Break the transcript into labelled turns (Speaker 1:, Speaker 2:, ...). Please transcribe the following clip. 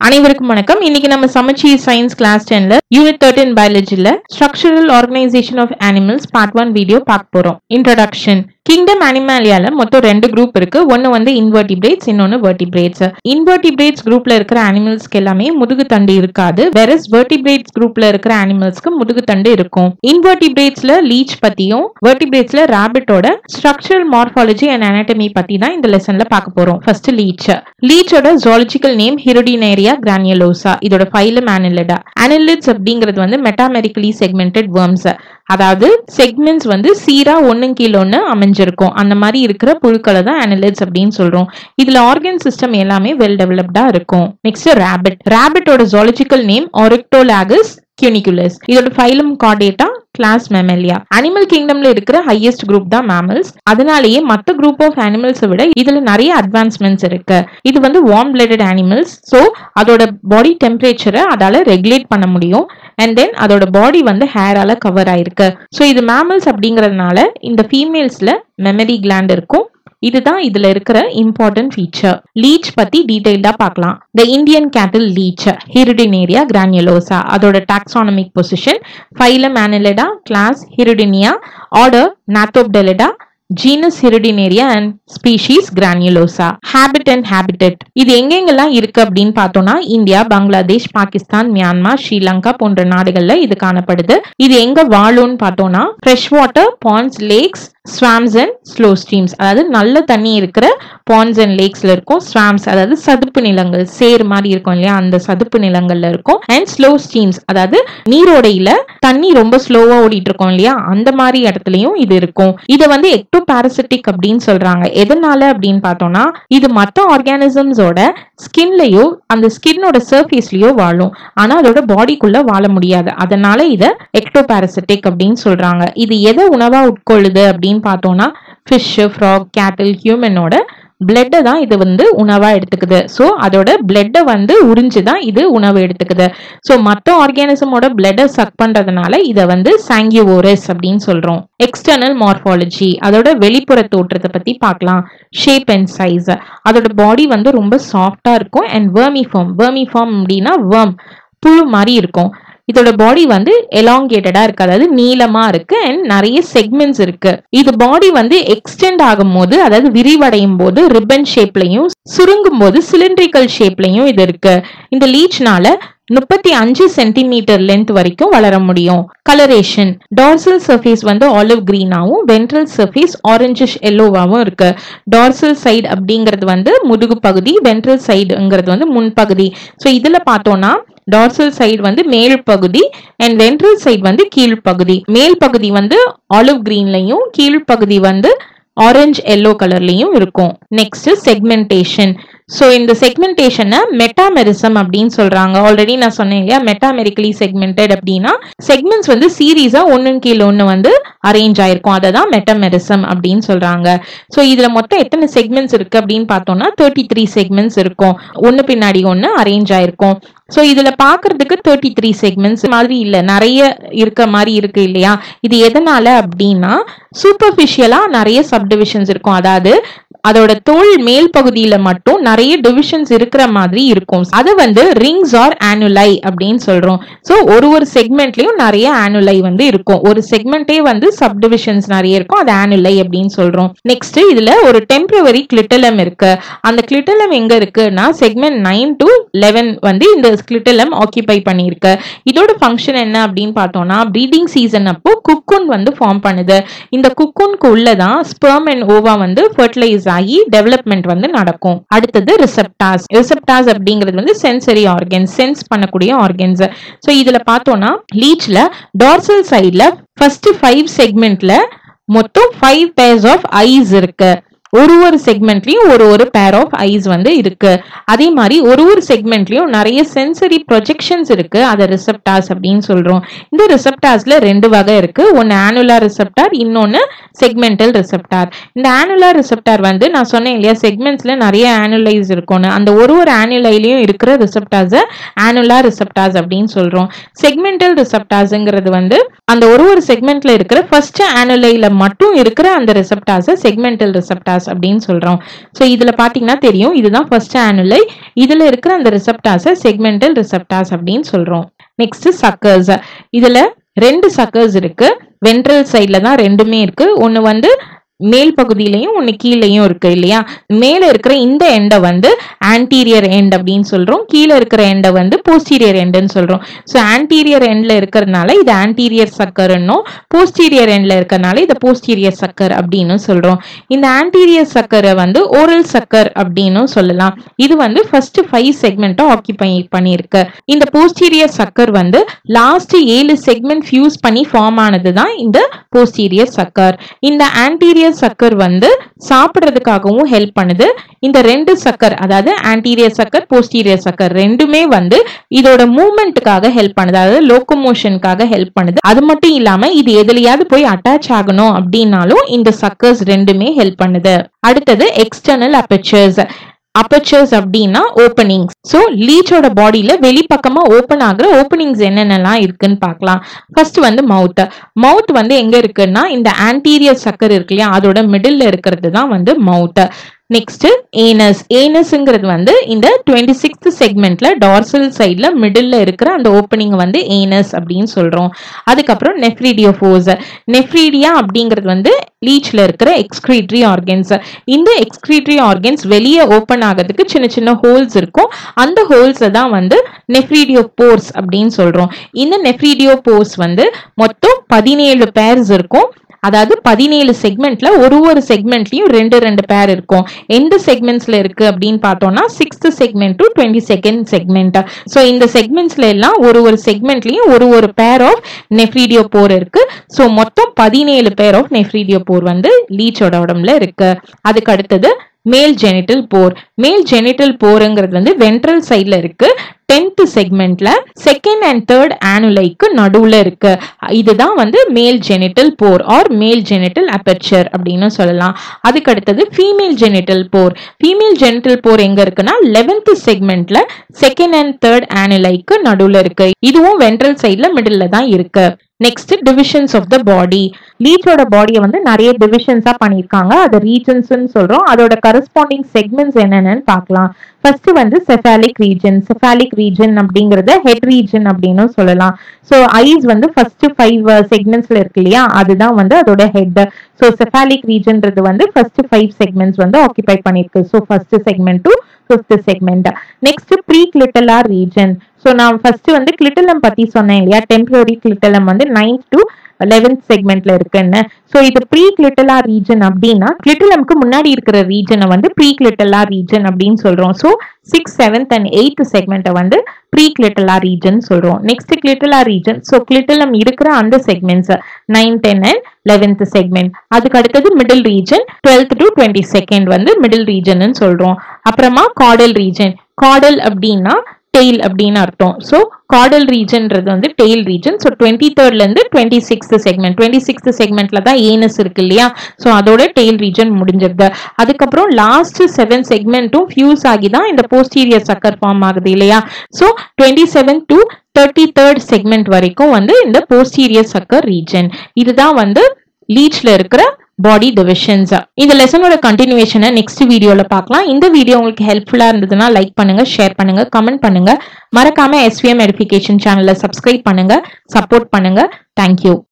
Speaker 1: அனைவருக்கும் வணக்கம் இன்னைக்கு நம்ம சமச்சீர் சயின்ஸ் கிளாஸ் டென்ல யூனிட் தேர்ட்டின் பயாலஜில structural organisation of animals part one video பார்க்க போறோம் இன்ட்ரடக்ஷன் கிங்டம் அனிமாலியால மொத்தம் ரெண்டு குரூப் இருக்கு ஒன்னு வந்து இன்வெர்டிபிரேட்ஸ் இன்னொன்னு வெர்டிபிரேட்ஸ் இன்வெர்டிபிரேட்ஸ் குரூப்ல இருக்கிற அனிமல்ஸ்க்கு எல்லாமே முதுகு தண்டு இருக்காது வெரஸ் வெர்டிபிரேட்ஸ் குரூப்ல இருக்கிற அனிமல்ஸ்க்கு முதுகு தண்டு இருக்கும் இன்வெர்டிபிரேட்ஸ்ல லீச் பத்தியும் வெர்டிபிரேட்ஸ்ல ராபிட்டோட ஸ்ட்ரக்சரல் மார்பாலஜி அண்ட் anatomy பத்தி தான் இந்த லெசன்ல பார்க்க போறோம் ஃபர்ஸ்ட் லீச் லீச்சோட ஜுவாலஜிக்கல் நேம் ஹிருடினேரியா கிரானியலோசா இதோட ஃபைலம் அனிலிடா அனிலிட்ஸ் அப்படிங்கிறது வந்து மெட்டாமெரிக்கலி செக்மெண்டட் worms அதாவது செக்மெண்ட்ஸ் வந்து சீரா ஒன்னு கீழ ஒன்னு அமைஞ்சிருக்கும் அந்த மாதிரி இருக்கிற புழுக்களை தான் அனிலிட்ஸ் அப்படின்னு சொல்றோம் இதுல ஆர்கன் சிஸ்டம் எல்லாமே வெல் டெவலப்டா இருக்கும் நெக்ஸ்ட் ரேபிட் ரேபிட்டோட ஜுவாலஜிக்கல் நேம் ஒரிக்டோலாகஸ் கியூனிகுலஸ் இதோட phylum chordata class mammalia animal கிங்டம்ல இருக்கிற ஹையஸ்ட் குரூப் தான் மேமல்ஸ் அதனாலேயே மத்த குரூப் ஆஃப் அனிமல்ஸை விட இதுல நிறைய அட்வான்ஸ்மெண்ட்ஸ் இருக்கு இது வந்து வார்ம் பிளடட் அனிமல்ஸ் ஸோ அதோட பாடி டெம்பரேச்சரை அதால ரெகுலேட் பண்ண முடியும் அண்ட் தென் அதோட பாடி வந்து ஹேரால கவர் ஆயிருக்கு ஸோ இது மேமல்ஸ் அப்படிங்கறதுனால இந்த ஃபீமேல்ஸ்ல மெமரி கிளாண்ட் இருக்கும் இதுதான் இதுல இருக்கிற இம்பார்ட்டன்ட் ஃபீச்சர் லீச் பத்தி டீடைல்டா பார்க்கலாம் த இந்தியன் கேட்டில் லீச் ஹிருடினேரியா கிரானியலோசா அதோட taxonomic position phylum annelida class hirudinea order gnathobdellida genus hirudinaria and species granulosa habit and habitat இது எங்கெங்கெல்லாம் இருக்கு அப்படின்னு பார்த்தோம்னா இந்தியா பங்களாதேஷ் பாகிஸ்தான் மியான்மர் ஸ்ரீலங்கா போன்ற நாடுகள்ல இது காணப்படுது இது எங்க வாழும்னு பார்த்தோம்னா fresh water ponds lakes swamps and slow streams அதாவது நல்ல தண்ணி இருக்கிற பாண்ட்ஸ் அண்ட் லேக்ஸ்ல இருக்கும் ஸ்வாம்ஸ் அதாவது சதுப்பு நிலங்கள் சேர் மாதிரி இருக்கும் இல்லையா அந்த சதுப்பு நிலங்கள்ல இருக்கும் அண்ட் ஸ்லோ ஸ்ட்ரீம்ஸ் அதாவது நீரோடையில தண்ணி ரொம்ப ஸ்லோவா ஓடிட்டு இருக்கும் இல்லையா அந்த மாதிரி இடத்துலயும் இது இருக்கும் இதை வந்து எக்டோ பாரசிட்டிக் அப்படின்னு சொல்றாங்க எதனால அப்படின்னு பார்த்தோம்னா இது மற்ற ஆர்கானிசம்ஸோட ஸ்கின்லயோ அந்த ஸ்கின்னோட சர்ஃபேஸ்லயோ வாழும் ஆனா அதோட பாடிக்குள்ள வாழ முடியாது அதனால இதை எக்டோ பாரசிட்டிக் அப்படின்னு சொல்றாங்க இது எதை உணவா உட்கொள்ளுது அப்படின்னு பார்த்தோம்னா ஃபிஷ் ஃப்ராக் கேட்டில் ஹியூமனோட பிளட்டை தான் இது வந்து உணவா எடுத்துக்குது ஸோ அதோட பிளட்டை வந்து உறிஞ்சு தான் இது உணவு எடுத்துக்குது ஸோ மற்ற ஆர்கானிசமோட பிளட்டை சக் பண்றதுனால இதை வந்து சாங்கியோரஸ் அப்படின்னு சொல்றோம் எக்ஸ்டர்னல் மார்பாலஜி அதோட வெளிப்புற தோற்றத்தை பத்தி பார்க்கலாம் ஷேப் அண்ட் சைஸ் அதோட பாடி வந்து ரொம்ப சாஃப்டா இருக்கும் அண்ட் வேர்மிஃபார்ம் வேர்மிஃபார்ம் அப்படின்னா வேர்ம் புழு மாதிரி இருக்கும் இதோட பாடி வந்து எலாங்கேட்டடா இருக்கு அதாவது நீளமா இருக்கு அண்ட் நிறைய செக்மெண்ட்ஸ் இருக்கு இது பாடி வந்து எக்ஸ்டெண்ட் ஆகும் போது அதாவது விரிவடையும் போது ரிப்பன் ஷேப்லயும் சுருங்கும் போது சிலிண்ட்ரிக்கல் ஷேப்லயும் இது இருக்கு இந்த லீச்னால முப்பத்தி அஞ்சு சென்டிமீட்டர் லென்த் வரைக்கும் வளர முடியும் கலரேஷன் டார்சல் சர்ஃபேஸ் வந்து ஆலிவ் கிரீனாவும் வென்ட்ரல் சர்ஃபேஸ் ஆரஞ்சிஷ் எல்லோவாவும் இருக்கு டார்சல் சைடு அப்படிங்கிறது வந்து முதுகு பகுதி வென்ட்ரல் சைடுங்கிறது வந்து முன்பகுதி ஸோ இதுல பார்த்தோம்னா டார்சல் சைடு வந்து மேல் பகுதி அண்ட் வென்ட்ரல் சைடு வந்து கீழ்ப்பகுதி மேல் பகுதி வந்து ஆலிவ் கிரீன்லையும் கீழ்ப்பகுதி வந்து ஆரஞ்சு எல்லோ கலர்லயும் இருக்கும் நெக்ஸ்ட் செக்மெண்டேஷன் ஸோ இந்த செக்மெண்டேஷனை மெட்டாமெரிசம் அப்படின்னு சொல்றாங்க ஆல்ரெடி நான் சொன்னேன் இல்லையா மெட்டாமெரிக்கலி செக்மெண்டட் அப்படின்னா செக்மெண்ட்ஸ் வந்து சீரீஸா ஒன்னு கீழே ஒன்று வந்து அரேஞ்ச் ஆயிருக்கும் அதை தான் மெட்டாமெரிசம் அப்படின்னு சொல்றாங்க ஸோ இதுல மொத்தம் எத்தனை செக்மெண்ட்ஸ் இருக்கு அப்படின்னு பார்த்தோம்னா தேர்ட்டி த்ரீ செக்மெண்ட்ஸ் இருக்கும் ஒன்று பின்னாடி ஒன்று அரேஞ்ச் ஆயிருக்கும் ஸோ இதுல பாக்குறதுக்கு தேர்ட்டி த்ரீ செக்மெண்ட்ஸ் மாதிரி இல்ல நிறைய இருக்க மாதிரி இருக்கு இல்லையா இது எதனால அப்படின்னா சூப்பர்ஃபிஷியலா நிறைய சப்டிவிஷன்ஸ் இருக்கும் அதாவது அதோட தோல் மேல் பகுதியில மட்டும் நிறைய டிவிஷன்ஸ் இருக்கிற மாதிரி இருக்கும் அது வந்து ரிங்ஸ் ஆர் ஆனுலை அப்படின்னு சொல்றோம் ஸோ ஒரு ஒரு செக்மெண்ட்லயும் நிறைய ஆனுலை வந்து இருக்கும் ஒரு செக்மெண்டே வந்து சப்டிவிஷன்ஸ் நிறைய இருக்கும் அது ஆனுலை அப்படின்னு சொல்றோம் நெக்ஸ்ட் இதுல ஒரு டெம்பரவரி கிளிட்டலம் இருக்கு அந்த கிளிட்டலம் எங்க இருக்குன்னா செக்மெண்ட் நைன் டு லெவன் வந்து இந்த கிளிட்டலம் ஆக்கிபை பண்ணியிருக்கு இதோட ஃபங்க்ஷன் என்ன அப்படின்னு பார்த்தோம்னா ப்ரீடிங் சீசன் அப்போ குக்குன் வந்து ஃபார்ம் பண்ணுது இந்த குக்குன்க்கு உள்ளதான் ஸ்பெர்ம் அண்ட் ஓவா வந்து ஃபர்டிலைஸ் ஆகி டெவலப்மெண்ட் வந்து நடக்கும் அடுத்தது ரிசெப்டாஸ் ரிசெப்டாஸ் அப்படிங்கிறது வந்து சென்சரி ஆர்கன்ஸ் சென்ஸ் பண்ணக்கூடிய ஆர்கன்ஸ் ஸோ இதுல பார்த்தோம்னா லீச்ல டார்சல் சைட்ல ஃபர்ஸ்ட் ஃபைவ் செக்மெண்ட்ல மொத்தம் ஃபைவ் பேர்ஸ் ஆஃப் ஐஸ் இருக்கு ஒரு ஒரு செக்மெண்ட்லயும் ஒரு ஒரு பேர் ஆஃப் ஐஸ் வந்து இருக்கு அதே மாதிரி ஒரு ஒரு செக்மெண்ட்லயும் நிறைய சென்சரி ப்ரொஜெக்ஷன்ஸ் இருக்கு அதை ரிசெப்டார்ஸ் அப்படின்னு சொல்றோம் இந்த ரிசெப்டார்ஸ்ல ரெண்டு வகை இருக்கு ஒன்னு ஆனுலார் ரிசெப்டார் இன்னொன்னு செக்மெண்டல் ரிசெப்டார் இந்த ஆனுலார் ரிசெப்டார் வந்து நான் சொன்னேன் இல்லையா செக்மெண்ட்ஸ்ல நிறைய ஆனுலைஸ் இருக்கும்னு அந்த ஒரு ஒரு ஆனுலைலையும் இருக்கிற ரிசெப்டார்ஸை ஆனுலார் ரிசெப்டார்ஸ் அப்படின்னு சொல்றோம் செக்மெண்டல் ரிசெப்டார்ஸ்ங்கிறது வந்து அந்த ஒரு ஒரு செக்மெண்ட்ல இருக்கிற ஃபர்ஸ்ட் ஆனுலைல மட்டும் இருக்கிற அந்த ரிசெப்டார்ஸை செக்மெண்டல் ரிசெப்டார்ஸ் ரிசப்டாஸ் அப்படின்னு சொல்றோம் ஸோ இதுல பாத்தீங்கன்னா தெரியும் இதுதான் ஃபர்ஸ்ட் ஆனுலை இதுல இருக்கிற அந்த ரிசப்டாஸை செக்மெண்டல் ரிசப்டாஸ் அப்படின்னு சொல்றோம் நெக்ஸ்ட் சக்கர்ஸ் இதுல ரெண்டு சக்கர்ஸ் இருக்கு வென்ட்ரல் சைட்ல தான் ரெண்டுமே இருக்கு ஒன்னு வந்து மேல் பகுதியிலையும் ஒன்று கீழேயும் இருக்கு இல்லையா மேலே இருக்கிற இந்த எண்டை வந்து ஆன்டீரியர் எண்ட் அப்படின்னு சொல்றோம் கீழே இருக்கிற எண்டை வந்து போஸ்டீரியர் எண்டுன்னு சொல்றோம் ஸோ ஆன்டீரியர் எண்ட்ல இருக்கிறதுனால இது ஆன்டீரியர் சக்கர்னும் போஸ்டீரியர் எண்ட்ல இருக்கிறதுனால இதை போஸ்டீரியர் சக்கர் அப்படின்னு சொல்றோம் இந்த ஆன்டீரியர் சக்கரை வந்து ஓரல் சக்கர் அப்படின்னு சொல்லலாம் இது வந்து ஃபர்ஸ்ட் ஃபைவ் செக்மெண்ட்டை ஆக்கிபை பண்ணியிருக்கு இந்த போஸ்டீரியர் சக்கர் வந்து லாஸ்ட் ஏழு செக்மெண்ட் ஃபியூஸ் பண்ணி ஃபார்ம் ஆனது தான் இந்த போஸ்டீரியர் சக்கர் இந்த ஆன்டீரியர் சக்கர் வந்து சாப்பிட்றதுக்காகவும் ஹெல்ப் பண்ணுது இந்த ரெண்டு சக்கர் அதாவது ஆன்டீரியர் சக்கர் போஸ்டீரியர் சக்கர் ரெண்டுமே வந்து இதோட மூவ்மெண்ட்டுக்காக ஹெல்ப் பண்ணுது அதாவது லோக்கோமோஷனுக்காக ஹெல்ப் பண்ணுது அது மட்டும் இல்லாம இது எதுலயாவது போய் அட்டாச் ஆகணும் அப்படின்னாலும் இந்த சக்கர்ஸ் ரெண்டுமே ஹெல்ப் பண்ணுது அடுத்தது எக்ஸ்டர்னல் அப்பச்சர்ஸ் அப்பச்சர்ஸ் அப்படின்னா ஓப்பனிங்ஸ் ஸோ லீச்சோட பாடியில வெளிப்பக்கமா ஓப்பன் ஆகுற ஓப்பனிங்ஸ் என்னென்னலாம் இருக்குன்னு பார்க்கலாம் ஃபர்ஸ்ட் வந்து மவுத் மவுத் வந்து எங்க இருக்குன்னா இந்த ஆன்டீரியர் சக்கர் இருக்கு இல்லையா அதோட மிடில் இருக்கிறது தான் வந்து மவுத் நெக்ஸ்ட் ஏனஸ் ஏனஸ்ங்கிறது வந்து இந்த டுவெண்ட்டி சிக்ஸ்த் செக்மெண்ட்ல டார்சல் சைட்ல மிடில் இருக்கிற அந்த ஓப்பனிங் வந்து ஏனஸ் அப்படின்னு சொல்றோம் அதுக்கப்புறம் நெஃப்ரீடியோஃபோஸ் நெஃப்ரீடியா அப்படிங்கிறது வந்து லீச்ல இருக்கிற எக்ஸ்கிரீட்ரி ஆர்கன்ஸ் இந்த எக்ஸ்கிரீட்ரி ஆர்கன்ஸ் வெளியே ஓப்பன் ஆகிறதுக்கு சின்ன சின்ன ஹோல்ஸ் இருக்கும் அந்த ஹோல்ஸை தான் வந்து நெஃப்ரீடியோ போர்ஸ் அப்படின்னு சொல்றோம் இந்த நெஃப்ரீடியோ போர்ஸ் வந்து மொத்தம் பதினேழு பேர்ஸ் இருக்கும் அதாவது பதினேழு செக்மெண்ட்ல ஒரு ஒரு செக்மெண்ட்லயும் ரெண்டு ரெண்டு பேர் இருக்கும் எந்த செக்மெண்ட்ஸ்ல இருக்கு அப்படின்னு பார்த்தோம்னா sixth segment to twenty second segment so இந்த செக்மெண்ட்ஸ்ல எல்லாம் ஒரு ஒரு செக்மெண்ட்லயும் ஒரு ஒரு பேர் ஆஃப் நெஃப்ரீடியோ போர் இருக்கு ஸோ மொத்தம் பதினேழு பேர் ஆஃப் நெஃப்ரீடியோ போர் வந்து லீச்சோட உடம்புல இருக்கு அதுக்கு அடுத்தது மேல் ஜெனிட்டல் போர் மேல் ஜெனிட்டல் போருங்கிறது வந்து வென்ட்ரல் சைட்ல இருக்கு டென்த் செக்மெண்ட்ல செகண்ட் அண்ட் தேர்ட் ஆனுலைக்கு நடுவுல இருக்கு இதுதான் வந்து male genital pore or male genital aperture அப்படின்னு சொல்லலாம் அதுக்கு அடுத்தது female genital pore female genital pore எங்க இருக்குன்னா லெவன்த் செக்மெண்ட்ல செகண்ட் அண்ட் தேர்ட் ஆனுலைக்கு நடுவுல இருக்கு இதுவும் வென்ட்ரல் சைட்ல மிடில் தான் இருக்கு next divisions of the body லீச்சோட பாடியை வந்து நிறைய டிவிஷன்ஸா பண்ணியிருக்காங்க அது ரீஜன்ஸ் சொல்றோம் அதோட கரஸ்பாண்டிங் செக்மெண்ட்ஸ் என்னென்னு பார்க்கலாம் ஃபர்ஸ்ட் வந்து செஃபாலிக் ரீஜன் செஃபாலிக் ரீஜன் அப்படிங்கறத ஹெட் ரீஜன் அப்படின்னு சொல்லலாம் ஸோ ஐஸ் வந்து ஃபர்ஸ்ட் ஃபைவ் செக்மெண்ட்ஸ்ல இருக்கு இல்லையா அதுதான் வந்து அதோட ஹெட் ஸோ செஃபாலிக் ரீஜன்றது வந்து ஃபர்ஸ்ட் ஃபைவ் செக்மெண்ட்ஸ் வந்து ஆக்கிபை பண்ணிருக்கு so first segment to fifth segment next pre clitellar region so நான் ஃபர்ஸ்ட் வந்து கிளிட்டலம் பத்தி சொன்னேன் இல்லையா டெம்பரரி கிளிட்டலம் வந்து நைன்த் டு லெவன்த் செக்மெண்ட்ல இருக்குன்னு ஸோ இது ப்ரீ கிளிட்டலா ரீஜன் அப்படின்னா கிளிட்டலம்க்கு முன்னாடி இருக்கிற ரீஜனை வந்து ப்ரீ கிளிட்டலா ரீஜன் அப்படின்னு சொல்றோம் so six seventh and eighth செக்மெண்ட்டை வந்து ப்ரீ கிளிட்டலா ரீஜன் சொல்றோம் next clitellar region so clitellum இருக்கிற அந்த segments nine ten and eleventh segment அதுக்கு அடுத்தது middle region twelfth to twenty second வந்து மிடில் ரீஜன் சொல்றோம் அப்புறமா காடல் ரீஜன் காடல் அப்படின்னா டெய்ல் அப்படின்னு அர்த்தம் ஸோ காடல் ரீஜன்றது வந்து டெய்ல் ரீஜன் ஸோ டுவெண்ட்டி தேர்ட்ல இருந்து twenty sixth segment twenty sixth செக்மெண்ட்ல தான் ஏனஸ் இருக்கு இல்லையா ஸோ அதோட டெய்ல் ரீஜன் முடிஞ்சிருது அதுக்கப்புறம் லாஸ்ட் செவன் செக்மெண்ட்டும் ஃபியூஸ் ஆகி தான் இந்த போஸ்டீரியர் சக்கர் ஃபார்ம் ஆகுது இல்லையா so twenty seven to thirty third segment வரைக்கும் வந்து இந்த போஸ்டீரியர் சக்கர் ரீஜன் இதுதான் வந்து லீச்ல இருக்கிற பாடி டிவிஷன்ஸ் இந்த லெசனோட கண்டினியூஷனை நெக்ஸ்ட் வீடியோல பார்க்கலாம் இந்த வீடியோ உங்களுக்கு ஹெல்ப்ஃபுல்லா இருந்ததுன்னா லைக் பண்ணுங்க ஷேர் பண்ணுங்க கமெண்ட் பண்ணுங்க மறக்காம எஸ்விஎம் எடுஃபிகேஷன் சேனலை சப்ஸ்கிரைப் பண்ணுங்க சப்போர்ட் பண்ணுங்க தேங்க்யூ